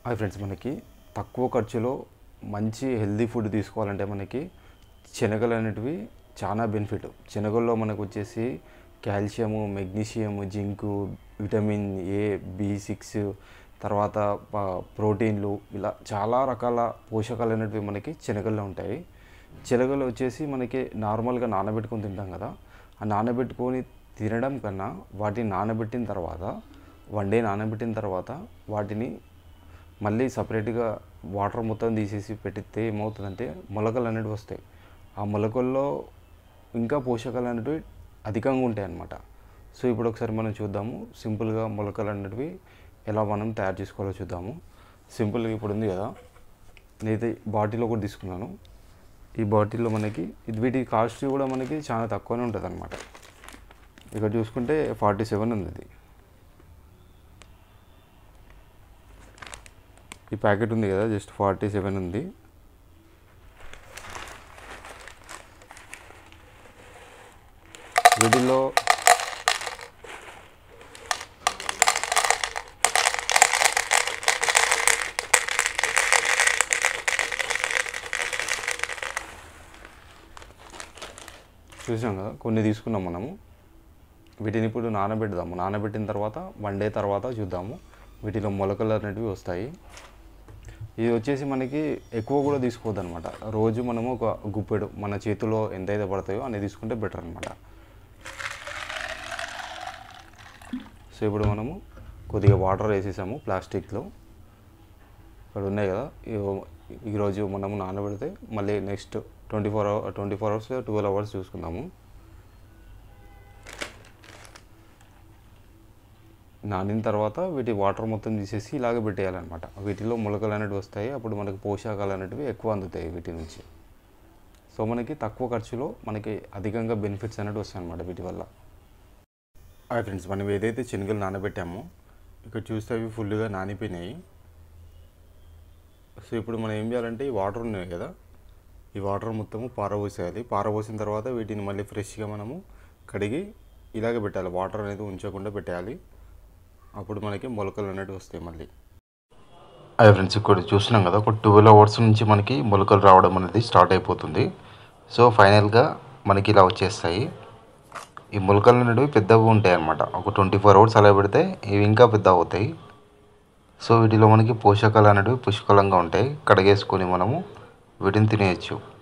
hi friends మనకి తక్కువ ఖర్చులో మంచి హెల్దీ ఫుడ్ తీసుకోవాలంటే మనకి శనగలు అనేటివి చాలా బెనిఫిట్ శనగల్లో మనకు వచ్చేసి calcium magnesium zinc vitamin A B six తర్వాత ప- ప్రోటీన్లు ఇలా చాలా రకాల పోషకాలు అనేటివి మనకి శనగల్లో ఉంటాయి శనగలు వచ్చేసి మనకి నార్మల్గా నానబెట్టుకొని తింటాం కదా ఆ నానబెట్టుకొని తినడం కన్నా వాటిని నానబెట్టిన తర్వాత వన్ డే నానబెట్టిన తర్వాత వాటిని మళ్ళీ సపరేట్గా వాటర్ మొత్తం తీసేసి పెట్టితే ఏమవుతుందంటే మొలకలు అనేవి వస్తాయి ఆ మొలకల్లో ఇంకా పోషకాలు అనేటివి అధికంగా ఉంటాయి అన్నమాట సో ఇప్పుడు ఒకసారి మనం చూద్దాము సింపుల్గా మొలకలు అనేటివి ఎలా మనం తయారు చేసుకోవాలో చూద్దాము సింపుల్గా ఇప్పుడు ఉంది కదా నేనైతే బాటిల్ ఒకటి తీసుకున్నాను ఈ బాటిల్లో మనకి ఇది వీటి కాస్ట్ కూడా మనకి చాలా తక్కువనే ఉంటుంది అనమాట ఇక్కడ చూసుకుంటే ఫార్టీ సెవెన్ ఉంది ఇది ఈ ప్యాకెట్ ఉంది కదా జస్ట్ ఫార్టీ సెవెన్ ఉంది వీటిల్లో చూసాం కదా కొన్ని తీసుకున్నాం మనము వీటిని ఇప్పుడు నానబెడదాము నానబెట్టిన తర్వాత వన్ డే తర్వాత చూద్దాము వీటిలో మొలకలు అనేటివి వస్తాయి ఇది వచ్చేసి మనకి ఎక్కువ కూడా తీసుకోవద్దు అనమాట రోజు మనము ఒక గుప్పెడు మన చేతిలో ఎంతైతే పడతాయో అన్ని తీసుకుంటే బెటర్ అనమాట సో ఇప్పుడు మనము కొద్దిగా వాటర్ వేసేసాము ప్లాస్టిక్లో ఇక్కడ ఉన్నాయి కదా ఇగో- ఈరోజు మనము నానబెడితే మళ్ళీ next twenty four hour twenty four hours twelve hours చూసుకుందాము నానిన తర్వాత వీటి వాటర్ మొత్తం తీసేసి ఇలాగే పెట్టేయాలన్నమాట వీటిలో మొలకలు అనేటివి వస్తాయి అప్పుడు మనకి పోషకాలు అనేటివి ఎక్కువ అందుతాయి వీటి నుంచి సో మనకి తక్కువ ఖర్చులో మనకి అధికంగా బెనిఫిట్స్ అనేవి వస్తాయి అన్నమాట వీటి వల్ల హాయ్ ఫ్రెండ్స్ మనం ఏదైతే శనగలు నానబెట్టామో ఇక్కడ చూస్తే అవి ఫుల్గా నానిపోయినాయి సో ఇప్పుడు మనం ఏం చేయాలంటే ఈ వాటర్ ఉన్నాయి కదా ఈ వాటర్ మొత్తము పారబోసేయాలి పారబోసిన తర్వాత వీటిని మళ్ళీ ఫ్రెష్గా మనము కడిగి ఇలాగే పెట్టాలి వాటర్ అనేది ఉంచకుండా పెట్టాలి అప్పుడు మనకి మొలకలు అనేవి వస్తాయి మళ్ళీ అదే ఫ్రెండ్స్ ఇక్కడ చూస్తున్నాం కదా ఒక ట్వెల్వ్ అవర్స్ నుంచి మనకి మొలకలు రావడం అనేది స్టార్ట్ అయిపోతుంది సో ఫైనల్గా మనకి ఇలా వచ్చేస్తాయి ఈ మొలకలు అనేవి పెద్దగా ఉంటాయి అన్నమాట ఒక ట్వంటీ ఫోర్ అవర్స్ అలా పెడితే ఇవి ఇంకా పెద్ద అవుతాయి సో వీటిలో మనకి పోషకాలు అనేవి పుష్కలంగా ఉంటాయి కడిగేసుకొని మనము వీటిని తినేయచ్చు